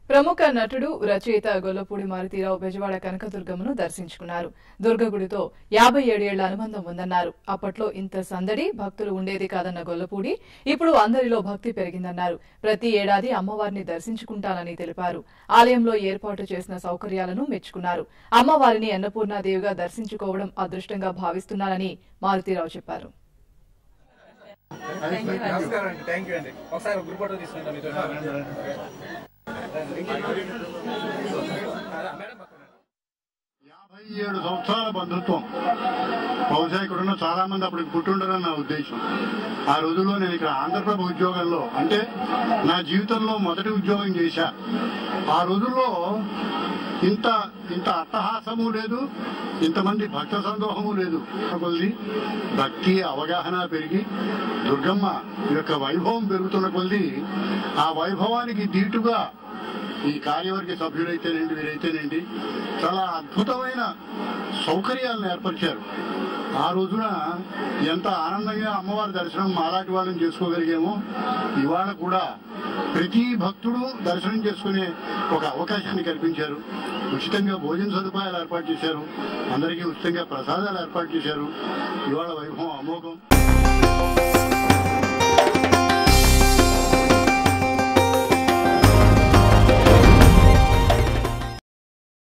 ప్రముఖ నటుడు రచయిత గొల్లపూడి మారుతీరావు బెజవాడ కనకదుర్గమ్మను దర్శించుకున్నారు దుర్గగుడితో యాభై ఏడేళ్ల అనుబంధం ఉందన్నారు అప్పట్లో ఇంత సందడి భక్తులు ఉండేది కాదన్న గొల్లపూడి ఇప్పుడు అందరిలో భక్తి పెరిగిందన్నారు ప్రతి ఏడాది అమ్మవారిని దర్శించుకుంటానని తెలిపారు ఆలయంలో ఏర్పాటు చేసిన సౌకర్యాలను మెచ్చుకున్నారు అమ్మవారిని అన్నపూర్ణాదేవిగా దర్శించుకోవడం అదృష్టంగా భావిస్తున్నానని మారుతీరావు చెప్పారు నమస్కారం అండి థ్యాంక్ యూ అండి ఒకసారి గ్రూప్ ఫోటో తీసుకుంటాం మీతో యాభై ఏడు సంవత్సరాల బంధుత్వం బహుశా ఇక్కడున్న చాలా మంది అప్పటికి పుట్టుండరని నా ఉద్దేశం ఆ రోజుల్లో నేను ఇక్కడ ఆంధ్రప్రభ ఉద్యోగంలో అంటే నా జీవితంలో మొదటి ఉద్యోగం చేశా ఆ రోజుల్లో ఇంత ఇంత అట్టహాసము లేదు ఇంతమంది భక్త సందోహము లేదు కొద్ది భక్తి అవగాహన పెరిగి దుర్గమ్మ యొక్క వైభవం పెరుగుతున్న కొద్ది ఆ వైభవానికి దీటుగా ఈ కార్యవర్గ సభ్యులైతేనండి వీరైతేనండి చాలా అద్భుతమైన సౌకర్యాలను ఏర్పరిచారు ఆ రోజున ఎంత ఆనందంగా అమ్మవారి దర్శనం మాలాంటి వాళ్ళని చేసుకోగలిగామో ఇవాళ కూడా ప్రతి భక్తుడు దర్శనం చేసుకునే ఒక అవకాశాన్ని కల్పించారు ఉచితంగా భోజన సదుపాయాలు ఏర్పాటు చేశారు అందరికీ ఉచితంగా ప్రసాదాలు ఏర్పాటు చేశారు ఇవాళ వైభవం అమోఘం